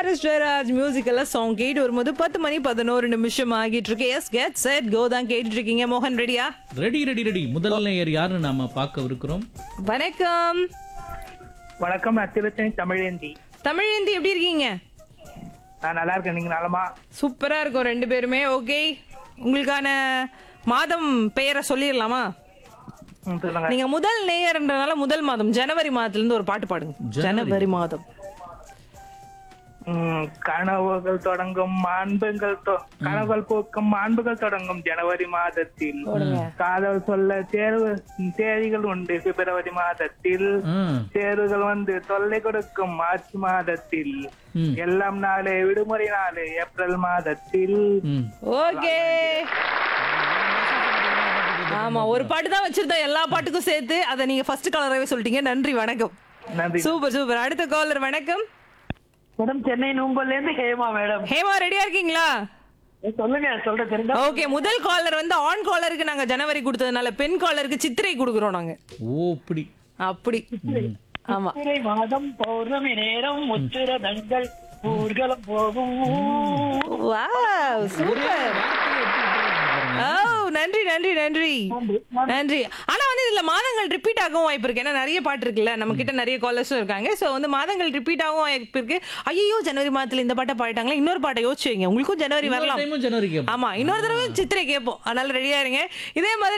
Harris Jayaraj மியூசிக்கல்ல song கேட்டு வரும்போது பத்து மணி பதினோரு நிமிஷம் ஆகிட்டு இருக்கு எஸ் கெட் செட் கோ தான் கேட்டுட்டு இருக்கீங்க மோகன் ரெடியா ரெடி ரெடி ரெடி முதல் நேயர் யாருன்னு நாம பார்க்கவிருக்கிறோம் வணக்கம் வணக்கம் நான் திருத்தணி தமிழேந்தி தமிழேந்தி எப்படி இருக்கீங்க நான் நல்லா இருக்கேன் நீங்க நலமா சூப்பரா இருக்கும் ரெண்டு பேருமே ஓகே உங்களுக்கான மாதம் பெயரை சொல்லிடலாமா ம், சொல்லுங்க நீங்க முதல் நேயர்ன்றனால முதல் மாதம் ஜனவரி மாதத்துல இருந்து ஒரு பாட்டு பாடுங்க ஜனவரி மாதம் ம், கனவுகள் தொடங்கும் மாண்புகள் தொ- கனவுகள் போக்கும் மாண்புகள் தொடங்கும் ஜனவரி மாதத்தில் காதல் சொல்ல தேர்வு தேதிகள் உண்டு பிப்ரவரி மாதத்தில் ஆ, தேர்வுகள் வந்து தொல்லை கொடுக்கும் மார்ச் மாதத்தில் ம். எல்லாம் நாளே விடுமுறை நாளே ஏப்ரல் மாதத்தில் ம். ஓகே ஆமா ஒரு பாட்டு தான் வச்சிருந்தோம் எல்லா பாட்டுக்கும் சேர்த்து அதை நீங்க ஃபர்ஸ்ட் கலராகவே சொல்லிட்டீங்க நன்றி வணக்கம் நன்றி சூப்பர் சூப்பர் அடுத்த காலர் வணக்கம் மேடம் சென்னை நூம்பல்ல இருந்து ஹேமா மேடம் ஹேமா ரெடியா இருக்கீங்களா சொல்லுங்க சொல்ற தெரிஞ்சா ஓகே முதல் காலர் வந்து ஆன் காலருக்கு நாங்க ஜனவரி கொடுத்ததுனால பெண் காலருக்கு சித்திரை கொடுக்குறோம் நாங்க ஓ இப்படி அப்படி ஆமா சித்திரை மாதம் பௌர்ணமி நேரம் முத்திர தங்கள் ஊர்வலம் போகும் வாவ் சூப்பர் ஓ நன்றி நன்றி நன்றி நன்றி ஆனா வந்து இதுல மாதங்கள் ரிப்பீட் ஆகவும் வாய்ப்பு இருக்கு ஏன்னா நிறைய பாட்டு இருக்குல்ல நம்ம கிட்ட நிறைய காலர்ஸும் இருக்காங்க சோ வந்து மாதங்கள் ரிப்பீட் ஆகவும் வாய்ப்பு இருக்கு ஐயோ ஜனவரி மாதத்துல இந்த பாட்டை பாடிட்டாங்களா இன்னொரு பாட்டை யோசிச்சு வைங்க உங்களுக்கும் ஜனவரி வரலாம் டைமும் ஜனவரி கேட்போம் ஆமா இன்னொரு தடவை சித்திரை கேட்போம் அதனால ரெடியா இருங்க இதே மாதிரி